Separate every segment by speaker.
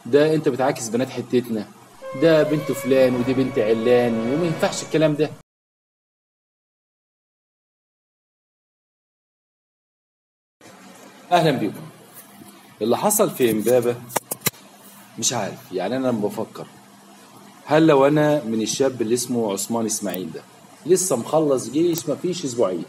Speaker 1: ده انت بتعاكس بنات حتتنا ده بنت فلان ودي بنت علان وما ينفعش الكلام ده اهلا بيكم اللي حصل في امبابه مش عارف يعني انا لما بفكر هل لو انا من الشاب اللي اسمه عثمان اسماعيل ده لسه مخلص جيش مفيش اسبوعين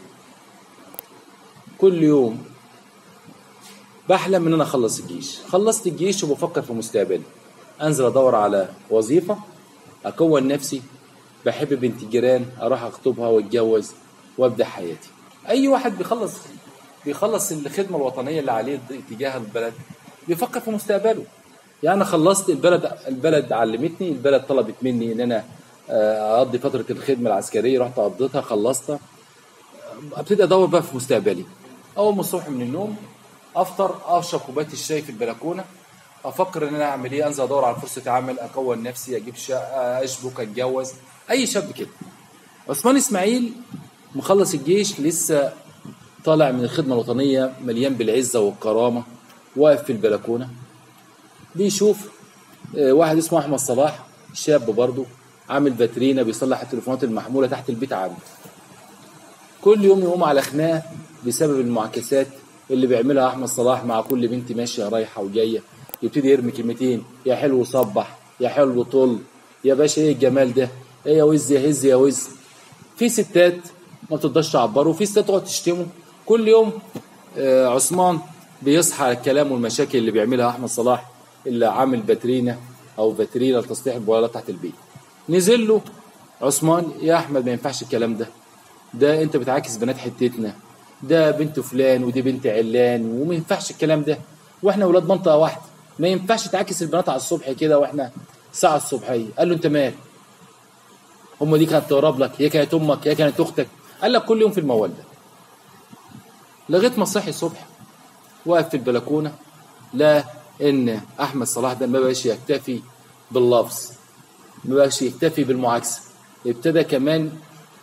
Speaker 1: كل يوم بحلم ان انا اخلص الجيش خلصت الجيش وبفكر في مستقبلي انزل ادور على وظيفه اكون نفسي بحب بنت جيران اروح اخطبها واتجوز وابدا حياتي اي واحد بيخلص بيخلص الخدمه الوطنيه اللي عليه تجاه البلد بيفكر في مستقبله يعني انا خلصت البلد البلد علمتني البلد طلبت مني ان انا آه، اقضي فتره الخدمه العسكريه رحت قضيتها خلصتها ابتدي ادور بقى في مستقبلي اول ما الصبح من النوم افطر اشرب كوبايه الشاي في البلكونه افكر ان انا اعمل ايه انزل ادور على فرصه عمل اكون نفسي اجيب شقه اشبك اتجوز اي شاب كده عثمان اسماعيل مخلص الجيش لسه طالع من الخدمه الوطنيه مليان بالعزه والكرامه واقف في البلكونه بيشوف آه، واحد اسمه احمد صلاح شاب برضه عامل فاترينا بيصلح التليفونات المحموله تحت البيت عنده كل يوم يقوم على خناقه بسبب المعاكسات اللي بيعملها احمد صلاح مع كل بنت ماشيه رايحه وجايه يبتدي يرمي كلمتين يا حلو صبح يا حلو طل يا باشا ايه الجمال ده ايه يا وز يا هز يا وز في ستات ما بتقدرش تعبره وفي ستات تقعد تشتمه كل يوم آه، عثمان بيصحى على الكلام والمشاكل اللي بيعملها احمد صلاح اللي عامل باترينا او فاترينا لتصليح البويلات تحت البيت نزل له عثمان يا احمد ما ينفعش الكلام ده ده انت بتعاكس بنات حتتنا ده بنت فلان ودي بنت علان وما ينفعش الكلام ده واحنا ولاد منطقه واحده ما ينفعش تعاكس البنات على الصبح كده واحنا الساعه الصبحيه قال له انت مال هم دي كانت تقرب لك هي كانت امك هي كانت اختك قال لك كل يوم في الموال ده لغايه ما صحي الصبح واقف في البلكونه لا ان احمد صلاح ده ما بقاش يكتفي باللفظ ما بقاش يكتفي بالمعاكسه ابتدى كمان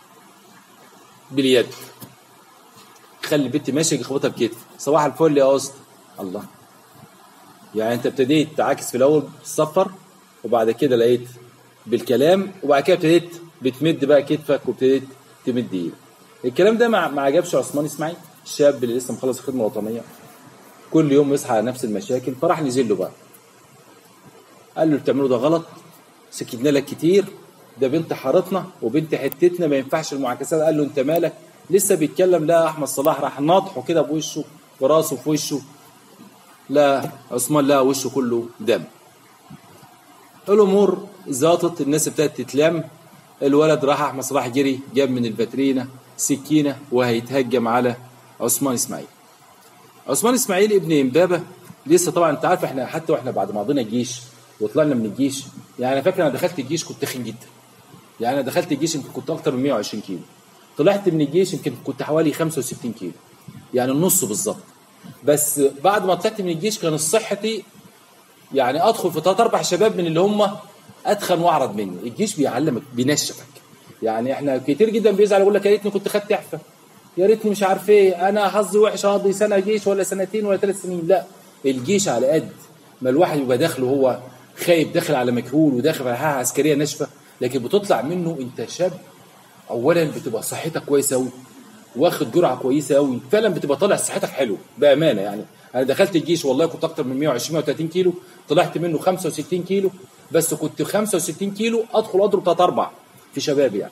Speaker 1: باليد خلي البنت ماشيه يخبطها بكتف صباح الفل يا اسطى الله يعني انت ابتديت تعاكس في الاول بالسفر وبعد كده لقيت بالكلام وبعد كده ابتديت بتمد بقى كتفك وابتديت تمد ايدك الكلام ده ما ما عجبش عثمان اسماعيل الشاب اللي لسه مخلص الخدمه الوطنيه كل يوم يصحى على نفس المشاكل فراح نزل له بقى قال له اللي بتعمله ده غلط سكتنا لك كتير ده بنت حارتنا وبنت حتتنا ما ينفعش المعاكسات قال له انت مالك لسه بيتكلم لا احمد صلاح راح ناطحه كده بوشه براسه في وشه لا عثمان لا وشه كله دم الامور زاطت الناس ابتدت تتلم الولد راح احمد صلاح جري جاب من الباترينا سكينه وهيتهجم على عثمان اسماعيل عثمان اسماعيل ابن امبابه لسه طبعا انت عارف احنا حتى واحنا بعد ما قضينا الجيش وطلعنا من الجيش يعني انا فاكر انا دخلت الجيش كنت تخين جدا يعني انا دخلت الجيش يمكن كنت اكتر من 120 كيلو طلعت من الجيش يمكن كنت حوالي 65 كيلو يعني النص بالظبط بس بعد ما طلعت من الجيش كان صحتي يعني ادخل في ثلاث اربع شباب من اللي هم اتخن واعرض مني الجيش بيعلمك بينشفك يعني احنا كتير جدا بيزعل يقول لك يا ريتني كنت خدت اعفاء يا ريتني مش عارف ايه انا حظي وحش اقضي سنه جيش ولا سنتين ولا ثلاث سنين لا الجيش على قد ما الواحد يبقى داخله هو خايف داخل على مجهول وداخل على حاجه عسكريه ناشفه لكن بتطلع منه انت شاب اولا بتبقى صحتك كويسه قوي واخد جرعه كويسه قوي فعلا بتبقى طالع صحتك حلو بامانه يعني انا دخلت الجيش والله كنت اكتر من 120 130 كيلو طلعت منه 65 كيلو بس كنت 65 كيلو ادخل اضرب ثلاث اربع في شباب يعني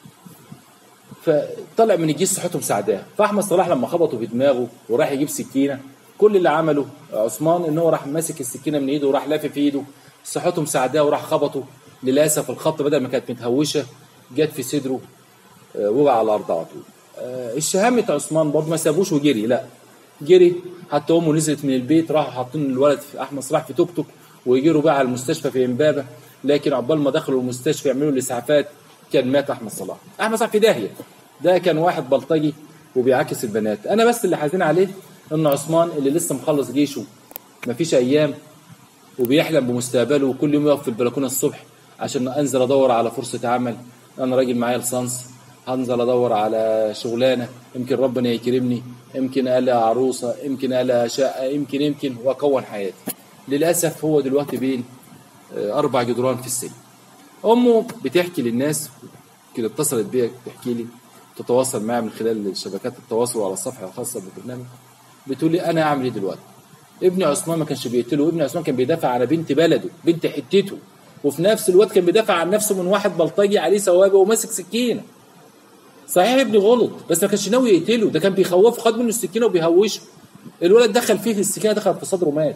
Speaker 1: فطلع من الجيش صحته مساعداه فاحمد صلاح لما خبطه في دماغه وراح يجيب سكينه كل اللي عمله عثمان ان هو راح ماسك السكينه من ايده وراح لافف ايده صحته مساعداه وراح خبطه للاسف الخبطه بدل ما كانت متهوشه جت في صدره آه، وقع على الارض على طول آه، الشهامة عثمان برضه ما سابوش وجري لا جري حتى امه نزلت من البيت راحوا حاطين الولد في احمد صلاح في توك توك ويجروا بقى على المستشفى في امبابه لكن عقبال ما دخلوا المستشفى يعملوا الاسعافات كان مات احمد صلاح احمد صلاح في داهيه ده كان واحد بلطجي وبيعاكس البنات انا بس اللي حزين عليه ان عثمان اللي لسه مخلص جيشه مفيش ايام وبيحلم بمستقبله وكل يوم يقف في البلكونه الصبح عشان انزل ادور على فرصه عمل انا راجل معايا لسانس هنزل ادور على شغلانه يمكن ربنا يكرمني يمكن الاقي عروسه يمكن الاقي شقه يمكن يمكن واكون حياتي للاسف هو دلوقتي بين آه، اربع جدران في السجن امه بتحكي للناس كده اتصلت بيا بتحكي لي تتواصل معايا من خلال شبكات التواصل على الصفحه الخاصه بالبرنامج بتقول لي انا اعمل ايه دلوقتي ابن عثمان ما كانش بيقتله ابن عثمان كان بيدافع عن بنت بلده بنت حتته وفي نفس الوقت كان بيدافع عن نفسه من واحد بلطجي عليه سوابق وماسك سكينه صحيح ابني غلط بس ما كانش ناوي يقتله ده كان بيخوفه خد منه السكينه وبيهوشه الولد دخل فيه السكينه دخلت في صدره مات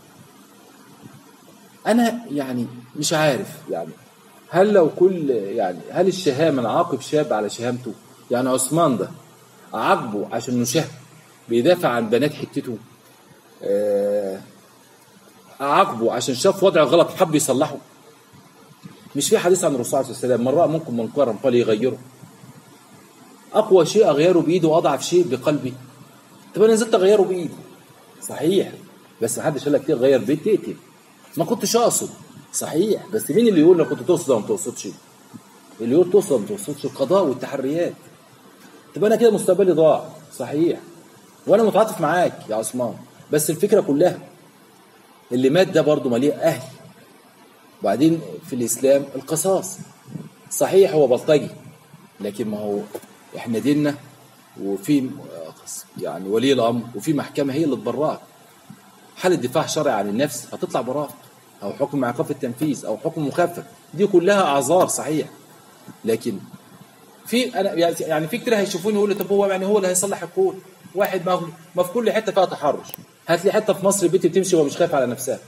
Speaker 1: انا يعني مش عارف يعني هل لو كل يعني هل الشهامه نعاقب شاب على شهامته يعني عثمان ده عاقبه عشان انه شهم بيدافع عن بنات حتته آه، عاقبه عشان شاف وضع غلط حب يصلحه مش في حديث عن الرسول صلى الله عليه وسلم من راى منكم منكرا فليغيره اقوى شيء اغيره بايدي واضعف شيء بقلبي طب انا نزلت اغيره بايدي صحيح بس محدش قال لك تغير بيت تقتل ما كنتش اقصد صحيح بس مين اللي يقول لك كنت تقصد ولا ما تقصدش اللي يقول تقصد ولا ما تقصدش القضاء والتحريات طب انا كده مستقبلي ضاع صحيح وانا متعاطف معاك يا عثمان بس الفكره كلها اللي مات ده برضه مليء اهل وبعدين في الاسلام القصاص صحيح هو بلطجي لكن ما هو احنا ديننا وفي يعني ولي الامر وفي محكمه هي اللي تبرأك حالة دفاع شرعي عن النفس هتطلع براءة او حكم مع ايقاف التنفيذ او حكم مخفف دي كلها اعذار صحيح لكن في انا يعني في كتير هيشوفوني يقولوا طب هو يعني هو اللي هيصلح الكون واحد ما ما في كل حته فيها تحرش هات لي حته في مصر بنت بتمشي ومش خايفه على نفسها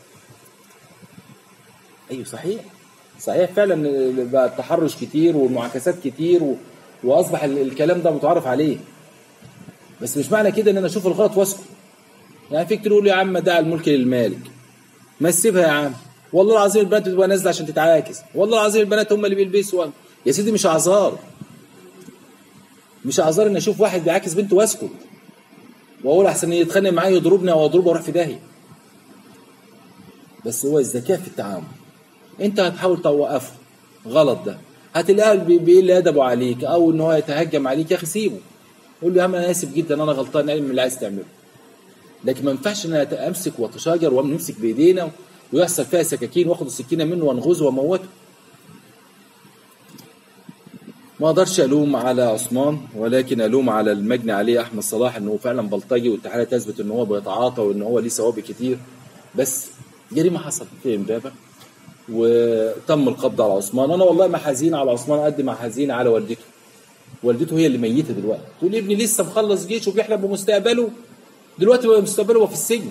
Speaker 1: ايوه صحيح صحيح فعلا بقى التحرش كتير والمعاكسات كتير و... واصبح الكلام ده متعارف عليه بس مش معنى كده ان انا اشوف الغلط واسكت يعني فيك تقول يا عم دع الملك للمالك ما تسيبها يا عم والله العظيم البنات بتبقى نازله عشان تتعاكس والله العظيم البنات هم اللي بيلبسوا يا سيدي مش اعذار مش اعذار ان اشوف واحد بيعاكس بنته واسكت واقول احسن يتخانق معايا يضربني او اضربه واروح في داهيه بس هو الذكاء في التعامل انت هتحاول توقفه غلط ده هتلاقيه بيقل ادبه عليك او ان هو يتهجم عليك يا اخي سيبه قول له يا عم انا اسف جدا انا غلطان اعمل اللي عايز تعمله لكن ما ينفعش ان انا امسك واتشاجر ونمسك بايدينا ويحصل فيها سكاكين واخد السكينه منه وانغزه واموته ما اقدرش الوم على عثمان ولكن الوم على المجني عليه احمد صلاح انه فعلا بلطجي والتحاليل تثبت ان هو بيتعاطى وان هو ليه سوابق كتير بس جريمه حصلت في امبابه وتم القبض على عثمان انا والله ما حزين على عثمان قد ما حزين على والدته والدته هي اللي ميته دلوقتي تقول ابني لسه مخلص جيش وبيحلم بمستقبله دلوقتي مستقبله في السجن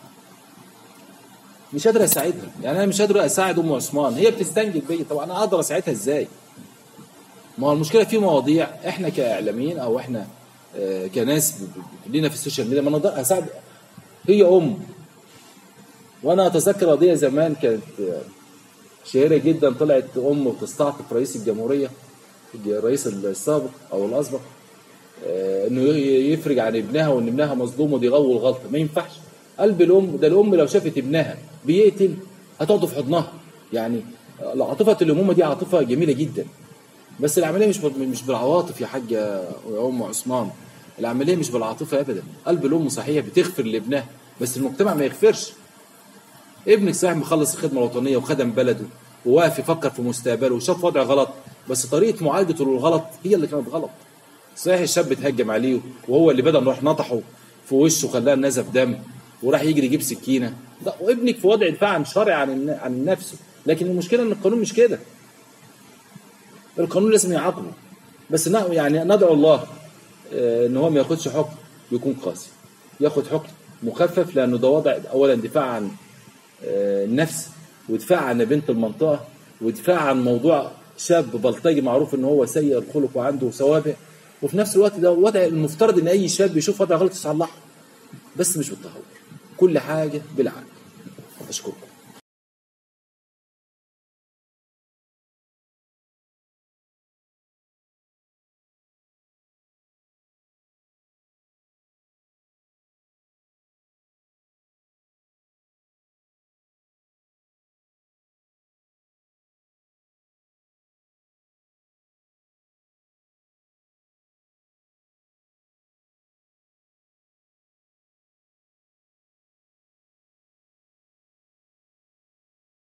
Speaker 1: مش قادر اساعدها يعني انا مش قادر اساعد ام عثمان هي بتستنجد بيا طب انا اقدر اساعدها ازاي ما هو المشكله في مواضيع احنا كاعلاميين او احنا آه، كناس لينا في السوشيال ميديا ما نقدر اساعد هي ام وانا اتذكر قضيه زمان كانت آه، شهيره جدا طلعت ام وتستعطف رئيس الجمهوريه الرئيس السابق او الاسبق آه، انه يفرج عن ابنها وان ابنها مظلوم ودي غو الغلطه ما ينفعش قلب الام ده الام لو شافت ابنها بيقتل هتقعد في حضنها يعني عاطفه الامومه دي عاطفه جميله جدا بس العمليه مش مش بالعواطف يا حاجه يا ام عثمان العمليه مش بالعاطفه ابدا قلب الام صحيح بتغفر لابنها بس المجتمع ما يغفرش ابنك صحيح مخلص الخدمه الوطنيه وخدم بلده وواقف يفكر في مستقبله وشاف وضع غلط بس طريقه معالجته للغلط هي اللي كانت غلط صحيح الشاب اتهجم عليه وهو اللي بدا نروح نطحه في وشه خلاه نزف دم وراح يجري يجيب سكينه لا وابنك في وضع دفاع عن شرعي عن عن نفسه لكن المشكله ان القانون مش كده القانون لازم يعاقبه بس يعني ندعو الله آه، ان هو ما ياخدش حكم يكون قاسي ياخد حكم مخفف لانه ده وضع اولا دفاع عن آه، النفس ودفاع عن بنت المنطقه ودفاع عن موضوع شاب بلطجي معروف ان هو سيء الخلق وعنده سوابق وفي نفس الوقت ده وضع المفترض ان اي شاب يشوف وضع غلط يصلحه بس مش بالتهور كل حاجه بالعقل اشكركم